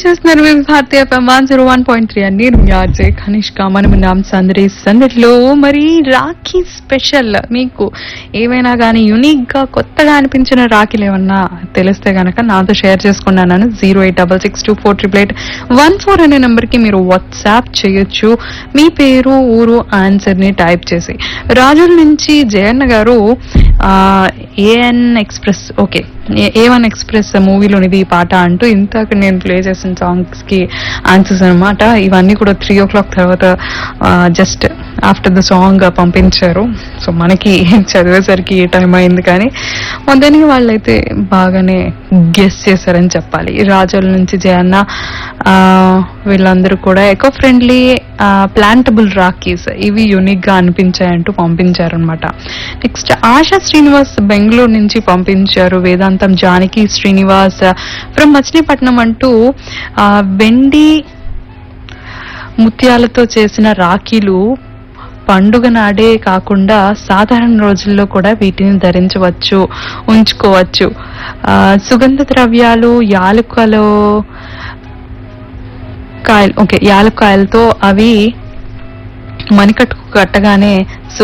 చేస్తున్నారు మీ భారతీయ FM one zero one point three అండి ఆర్జే కనిష్క మనం నామ్ సందడి సందడిలో మరి రాఖీ స్పెషల్ మీకు ఏవైనా కానీ యునిక్ గా కొత్తగా అనిపించిన రాఖీలు ఏమన్నా తెలిస్తే గనక నాతో షేర్ చేసుకున్నాను zero eight double six two four triple eight one four అనే నెంబర్ కి మీరు వాట్సాప్ చేయొచ్చు మీ పేరు ఊరు ఆన్సర్ ని టైప్ చేసి రాజుల నుంచి Jayanna garu A one express okay A one express మూవీలోనిది ఈ పాట అంటూ ఇంతకు నేను ప్లే చేసిన సాంగ్స్ కి ఆన్సర్స్ అనమాట ఇవన్నీ కూడా త్రీ ఓ క్లాక్ తర్వాత జస్ట్ ఆఫ్టర్ ద సాంగ్ పంపించారు సో మనకి చదివేసరికి ఏ టైం అయింది కానీ మొదటిగా వాళ్ళైతే బాగానే గెస్ చేశారని చెప్పాలి రాజుల నుంచి జయన్న ఆ, వీళ్ళందరూ కూడా ఎకో ఫ్రెండ్లీ ప్లాంటబుల్ రాకీస్ ఇవి యూనిక్ గా అనిపించాయంటూ పంపించారనమాట నెక్స్ట్ ఆశా శ్రీనివాస్ బెంగళూరు నుంచి పంపించారు వేదాంతం జానకి శ్రీనివాస్ ఫ్రమ్ మచిలీపట్నం అంటూ ఆ, వెండి ముత్యాలతో చేసిన రాఖీలు పండుగ నాడే కాకుండా సాధారణ రోజుల్లో కూడా వీటిని ధరించవచ్చు ఉంచుకోవచ్చు ఆ, సుగంధ ద్రవ్యాలు యాలకులు కాయలు ఓకే యాలక్కాయలతో అవి మణికట్టుకు కట్టగానే